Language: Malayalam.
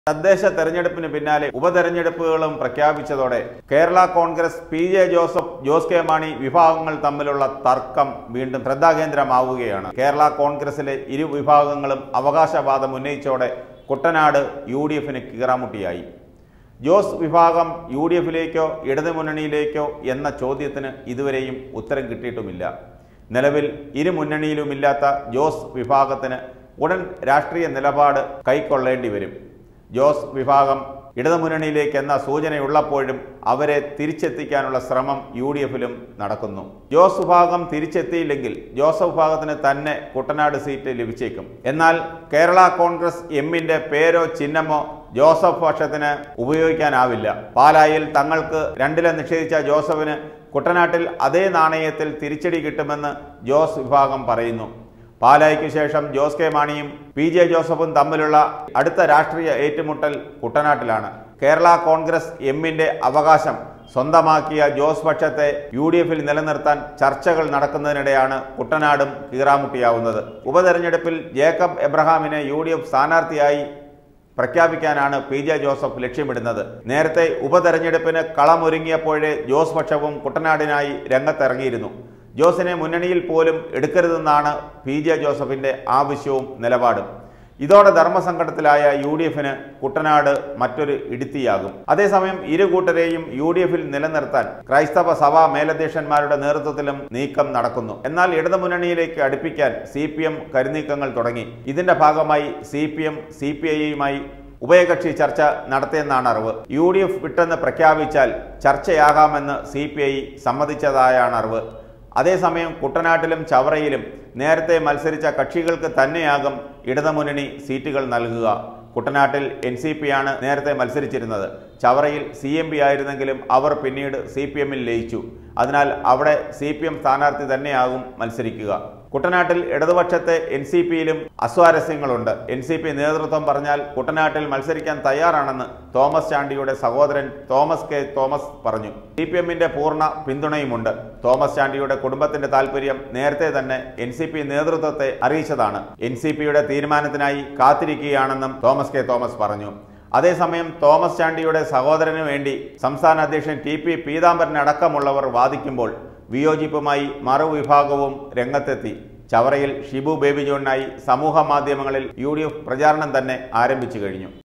തദ്ദേശ തെരഞ്ഞെടുപ്പിന് പിന്നാലെ ഉപതെരഞ്ഞെടുപ്പുകളും പ്രഖ്യാപിച്ചതോടെ Kerala Congress P J Joseph Jose K Mani വിഭാഗങ്ങൾ തമ്മിലുള്ള തർക്കം വീണ്ടും ശ്രദ്ധാകേന്ദ്രമാവുകയാണ് കേരള കോൺഗ്രസിലെ ഇരു വിഭാഗങ്ങളും അവകാശവാദം ഉന്നയിച്ചോടെ കുട്ടനാട് യു ഡി എഫിന് കീറാമുട്ടിയായി ജോസ് വിഭാഗം യു ഡി എഫിലേക്കോ ഇടതുമുന്നണിയിലേക്കോ എന്ന ചോദ്യത്തിന് ഇതുവരെയും ഉത്തരം കിട്ടിയിട്ടുമില്ല നിലവിൽ ഇരു മുന്നണിയിലുമില്ലാത്ത ജോസ് വിഭാഗത്തിന് ഉടൻ രാഷ്ട്രീയ നിലപാട് കൈക്കൊള്ളേണ്ടി വരും ജോസ് വിഭാഗം ഇടതുമുന്നണിയിലേക്ക് എന്ന സൂചനയുള്ളപ്പോഴും അവരെ തിരിച്ചെത്തിക്കാനുള്ള ശ്രമം യു ഡി എഫിലും നടക്കുന്നു ജോസ് വിഭാഗം തിരിച്ചെത്തിയില്ലെങ്കിൽ ജോസഫ് വിഭാഗത്തിന് തന്നെ കുട്ടനാട് സീറ്റ് ലഭിച്ചേക്കും എന്നാൽ കേരള കോൺഗ്രസ് എമ്മിന്റെ പേരോ ചിഹ്നമോ ജോസഫ് പക്ഷത്തിന് ഉപയോഗിക്കാനാവില്ല പാലായിൽ തങ്ങൾക്ക് രണ്ടിലെ നിഷേധിച്ച ജോസഫിന് കുട്ടനാട്ടിൽ അതേ നാണയത്തിൽ തിരിച്ചടി കിട്ടുമെന്ന് ജോസ് വിഭാഗം പറയുന്നു പാലായ്ക്ക് ശേഷം ജോസ് കെ മാണിയും പി ജെ ജോസഫും തമ്മിലുള്ള അടുത്ത രാഷ്ട്രീയ ഏറ്റുമുട്ടൽ കുട്ടനാട്ടിലാണ് കേരള കോൺഗ്രസ് എമ്മിന്റെ അവകാശം സ്വന്തമാക്കിയ ജോസ് പക്ഷത്തെ യു ഡി എഫിൽ നിലനിർത്താൻ ചർച്ചകൾ നടക്കുന്നതിനിടെയാണ് കുട്ടനാടും കീറാമുട്ടിയാവുന്നത് ഉപതെരഞ്ഞെടുപ്പിൽ ജേക്കബ് എബ്രഹാമിനെ യു ഡി എഫ് സ്ഥാനാർത്ഥിയായി പ്രഖ്യാപിക്കാനാണ് പി ജെ ജോസഫ് ലക്ഷ്യമിടുന്നത് നേരത്തെ ഉപതെരഞ്ഞെടുപ്പിന് കളമൊരുങ്ങിയപ്പോഴേ ജോസ് പക്ഷവും കുട്ടനാടിനായി രംഗത്തിറങ്ങിയിരുന്നു ജോസിനെ മുന്നണിയിൽ പോലും എടുക്കരുതെന്നാണ് പി ജെ ജോസഫിന്റെ ആവശ്യവും നിലപാടും ഇതോടെ ധർമ്മസങ്കടത്തിലായ യു ഡി എഫിന് കുട്ടനാട് മറ്റൊരു ഇടുത്തിയാകും അതേസമയം ഇരു കൂട്ടരെയും യു ഡി എഫിൽ നിലനിർത്താൻ ക്രൈസ്തവ സഭാ മേലധ്യക്ഷന്മാരുടെ നേതൃത്വത്തിലും നീക്കം നടക്കുന്നു എന്നാൽ ഇടതുമുന്നണിയിലേക്ക് അടുപ്പിക്കാൻ സി പി എം കരുനീക്കങ്ങൾ തുടങ്ങി ഇതിന്റെ ഭാഗമായി C P M C P ഐയുമായി ഉഭയകക്ഷി ചർച്ച നടത്തിയെന്നാണ് അറിവ് യു ഡി എഫ് വിട്ടെന്ന് പ്രഖ്യാപിച്ചാൽ ചർച്ചയാകാമെന്ന് സി പി ഐ സമ്മതിച്ചതായാണ് അറിവ് അതേസമയം കുട്ടനാട്ടിലും ചവറയിലും നേരത്തെ മത്സരിച്ച കക്ഷികൾക്ക് തന്നെയാകും ഇടതുമുന്നണി സീറ്റുകൾ നൽകുക കുട്ടനാട്ടിൽ എൻ സി പി ആണ് നേരത്തെ മത്സരിച്ചിരുന്നത് ചവറയിൽ സി എം പി ആയിരുന്നെങ്കിലും അവർ പിന്നീട് സി പി എമ്മിൽ ലയിച്ചു അതിനാൽ അവിടെ സി പി എം സ്ഥാനാർത്ഥി തന്നെയാകും മത്സരിക്കുക കുട്ടനാട്ടിൽ ഇടതുപക്ഷത്തെ എൻ സി പിയിലും അസ്വാരസ്യങ്ങളുണ്ട് എൻ സി പി നേതൃത്വം പറഞ്ഞാൽ കുട്ടനാട്ടിൽ മത്സരിക്കാൻ തയ്യാറാണെന്ന് തോമസ് ചാണ്ടിയുടെ സഹോദരൻ തോമസ് കെ തോമസ് പറഞ്ഞു സി പി എമ്മിന്റെ പൂർണ്ണ പിന്തുണയുമുണ്ട് തോമസ് ചാണ്ടിയുടെ കുടുംബത്തിന്റെ താൽപര്യം നേരത്തെ തന്നെ എൻ സി പി നേതൃത്വത്തെ അറിയിച്ചതാണ് എൻ സി പിയുടെ തീരുമാനത്തിനായി കാത്തിരിക്കുകയാണെന്നും തോമസ് കെ തോമസ് പറഞ്ഞു അതേസമയം തോമസ് ചാണ്ടിയുടെ സഹോദരന് വേണ്ടി സംസ്ഥാന അധ്യക്ഷൻ ടി പി പീതാംബരൻ അടക്കമുള്ളവർ വാദിക്കുമ്പോൾ വിയോജിപ്പുമായി മറുവിഭാഗവും രംഗത്തെത്തി ചവറയിൽ ഷിബു ബേബി ജോണിനായി സമൂഹ മാധ്യമങ്ങളിൽ യു പ്രചാരണം തന്നെ ആരംഭിച്ചു കഴിഞ്ഞു